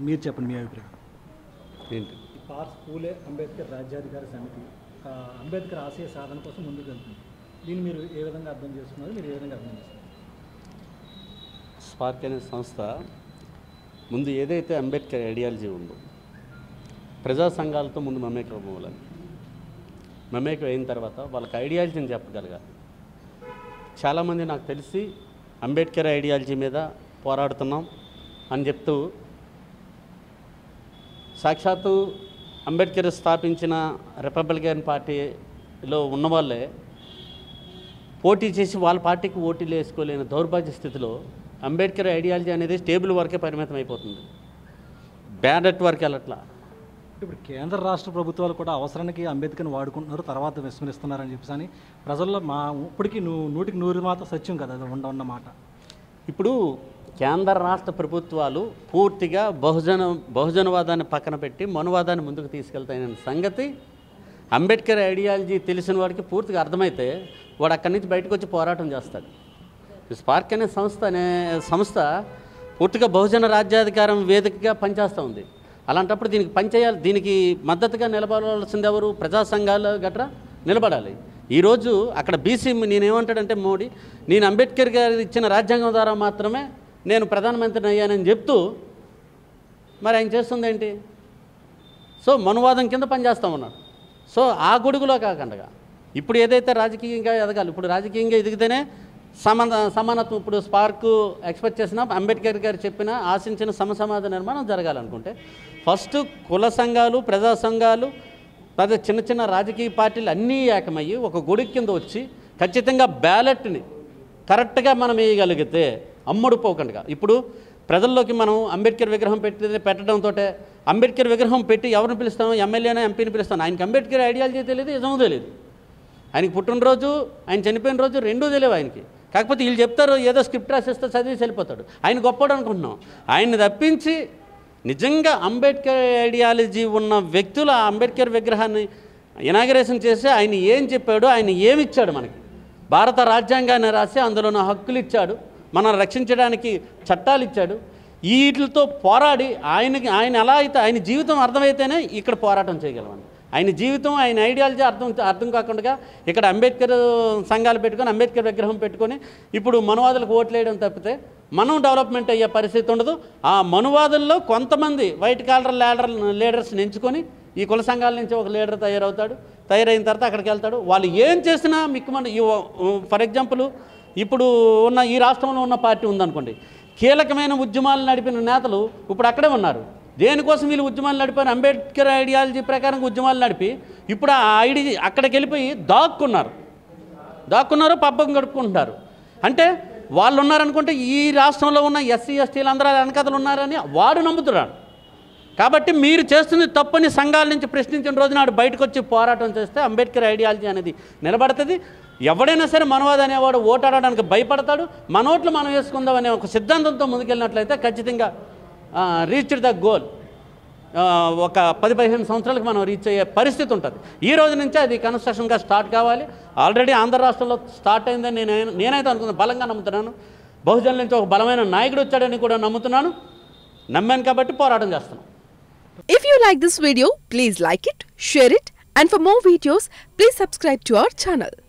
మీరు చెప్పండి మీ అభిప్రాయం ఏంటి పార్స్ పూలే అంబేద్కర్ రాజ్యాధికార సమితి ఆ, అంబేద్కర్ ఆశయ సాధన కోసం ముందుకు వెళ్తుంది దీన్ని మీరు ఏ విధంగా అర్థం చేసుకున్నారు మీరు ఏ విధంగా అర్థం చేస్తున్నారు స్పార్క్ అనే సంస్థ ముందు ఏదైతే అంబేద్కర్ ఐడియాలజీ ఉందో ప్రజా సంఘాలతో ముందు మమేకం అవ్వాలి మమేకం అయిన తర్వాత వాళ్ళకి ఐడియాలజీని చెప్పగలగాలి చాలామంది నాకు తెలిసి అంబేద్కర్ ఐడియాలజీ మీద పోరాడుతున్నాం అని చెప్తూ సాక్షాత్తు అంబేద్కర్ స్థాపించిన రిపబ్లికన్ పార్టీలో ఉన్నవాళ్ళే పోటీ చేసి వాళ్ళ పార్టీకి ఓటీలు వేసుకోలేని దౌర్భాగ్య స్థితిలో అంబేద్కర్ ఐడియాలజీ అనేది స్టేబుల్ వరకే పరిమితం అయిపోతుంది బ్యాడెట్ వరకు వెళ్ళట్లా ఇప్పుడు కేంద్ర రాష్ట్ర ప్రభుత్వాలు కూడా అవసరానికి అంబేద్కర్ని వాడుకుంటున్నారు తర్వాత విస్మరిస్తున్నారని చెప్పేసి అని ప్రజల్లో మా ఇప్పటికీ నువ్వు నూటికి నూరు మాత్రం సత్యం కదా అది ఉండ ఉన్న మాట ఇప్పుడు కేంద్ర రాష్ట్ర ప్రభుత్వాలు పూర్తిగా బహుజన బహుజనవాదాన్ని పక్కన పెట్టి మనువాదాన్ని ముందుకు తీసుకెళ్తాయనే సంగతి అంబేద్కర్ ఐడియాలజీ తెలిసిన వాడికి పూర్తిగా అర్థమైతే వాడు అక్కడి నుంచి బయటకు వచ్చి పోరాటం చేస్తాడు ఈ స్పార్క్ అనే సంస్థ అనే సంస్థ పూర్తిగా బహుజన రాజ్యాధికారం వేదికగా పనిచేస్తూ ఉంది అలాంటప్పుడు దీనికి పనిచేయాలి దీనికి మద్దతుగా నిలబడాల్సింది ఎవరు ప్రజా సంఘాలు గట్రా నిలబడాలి ఈరోజు అక్కడ బీసీ నేనేమంటాడంటే మోడీ నేను అంబేద్కర్ గారు ఇచ్చిన రాజ్యాంగం ద్వారా మాత్రమే నేను ప్రధానమంత్రిని అయ్యానని చెప్తూ మరి ఆయన చేస్తుంది ఏంటి సో మనువాదం కింద పనిచేస్తూ ఉన్నాడు సో ఆ గొడుగులో కాకుండా ఇప్పుడు ఏదైతే రాజకీయంగా ఎదగాలి ఇప్పుడు రాజకీయంగా ఎదిగితేనే సమాన సమానత్వం ఇప్పుడు స్పార్క్ ఎక్స్పెక్ట్ చేసిన అంబేద్కర్ గారు చెప్పిన ఆశించిన సమసమాజ నిర్మాణం జరగాలనుకుంటే ఫస్ట్ కుల సంఘాలు ప్రజా సంఘాలు పెద్ద చిన్న చిన్న రాజకీయ పార్టీలు అన్నీ ఏకమయ్యి ఒక గొడుగు కింద వచ్చి ఖచ్చితంగా బ్యాలెట్ని కరెక్ట్గా మనం వేయగలిగితే అమ్ముడు పోకుండా ఇప్పుడు ప్రజల్లోకి మనం అంబేద్కర్ విగ్రహం పెట్టి పెట్టడంతో అంబేద్కర్ విగ్రహం పెట్టి ఎవరిని పిలుస్తాం ఎమ్మెల్యేనే ఎంపీని పిలుస్తాం ఆయనకి అంబేద్కర్ ఐడియాలజీ తెలియదు నిజమో తెలియదు ఆయనకి పుట్టినరోజు ఆయన చనిపోయిన రోజు రెండూ తెలియవు ఆయనకి కాకపోతే వీళ్ళు చెప్తారు ఏదో స్క్రిప్ట్ రాసిస్తే చదివి వెళ్ళిపోతాడు ఆయన గొప్పడు అనుకుంటున్నాం ఆయన్ని తప్పించి నిజంగా అంబేద్కర్ ఐడియాలజీ ఉన్న వ్యక్తులు ఆ అంబేద్కర్ విగ్రహాన్ని ఇనాగరేషన్ చేసి ఆయన ఏం చెప్పాడు ఆయన ఏమి ఇచ్చాడు మనకి భారత రాజ్యాంగాన్ని రాసి అందులో ఉన్న హక్కులు ఇచ్చాడు మనం రక్షించడానికి చట్టాలు ఇచ్చాడు వీటితో పోరాడి ఆయనకి ఆయన ఎలా అయితే ఆయన జీవితం అర్థమైతేనే ఇక్కడ పోరాటం చేయగలమండి ఆయన జీవితం ఆయన ఐడియాలజీ అర్థం అర్థం కాకుండా ఇక్కడ అంబేద్కర్ సంఘాలు పెట్టుకొని అంబేద్కర్ విగ్రహం పెట్టుకొని ఇప్పుడు మనువాదులకు ఓట్లేయడం తప్పితే మనం డెవలప్మెంట్ అయ్యే పరిస్థితి ఉండదు ఆ మనువాదుల్లో కొంతమంది వైట్ కాలర్ లీడర్ లీడర్స్ని ఎంచుకొని ఈ కుల సంఘాల నుంచి ఒక లీడర్ తయారవుతాడు తయారైన తర్వాత అక్కడికి వెళ్తాడు వాళ్ళు ఏం చేసినా మిక్కుమని ఫర్ ఎగ్జాంపుల్ ఇప్పుడు ఉన్న ఈ రాష్ట్రంలో ఉన్న పార్టీ ఉందనుకోండి కీలకమైన ఉద్యమాలు నడిపిన నేతలు ఇప్పుడు అక్కడే ఉన్నారు దేనికోసం వీళ్ళు ఉద్యమాలు నడిపారు అంబేద్కర్ ఐడియాలజీ ప్రకారం ఉద్యమాలు నడిపి ఇప్పుడు ఆ ఐడి అక్కడికి వెళ్ళిపోయి దాక్కున్నారు దాక్కున్నారు పబ్బం గడుపుకుంటున్నారు అంటే వాళ్ళు ఉన్నారనుకుంటే ఈ రాష్ట్రంలో ఉన్న ఎస్సీ ఎస్టీలు అందరూ వెనకథలు ఉన్నారని వాడు నమ్ముతున్నాడు కాబట్టి మీరు చేస్తుంది తప్పని సంఘాల నుంచి ప్రశ్నించిన రోజు నాడు బయటకు వచ్చి పోరాటం చేస్తే అంబేద్కర్ ఐడియాలజీ అనేది నిలబడుతుంది ఎవడైనా సరే మనవాది అనేవాడు ఓటాడడానికి భయపడతాడు మన ఓట్లు మనం వేసుకుందాం అనే ఒక సిద్ధాంతంతో ముందుకెళ్ళినట్లయితే ఖచ్చితంగా రీచ్ ద గోల్ ఒక పది పదిహేను సంవత్సరాలకు మనం రీచ్ అయ్యే పరిస్థితి ఉంటుంది ఈ రోజు నుంచే అది కన్స్ట్రక్షన్గా స్టార్ట్ కావాలి ఆల్రెడీ ఆంధ్ర రాష్ట్రంలో స్టార్ట్ అయిందని నేను నేనైతే అనుకున్నాను బలంగా నమ్ముతున్నాను బహుజనుల నుంచి ఒక బలమైన నాయకుడు వచ్చాడని కూడా నమ్ముతున్నాను నమ్మాను కాబట్టి పోరాటం చేస్తున్నాను If you like this video, please like it, share it, and for more videos, please subscribe to our channel.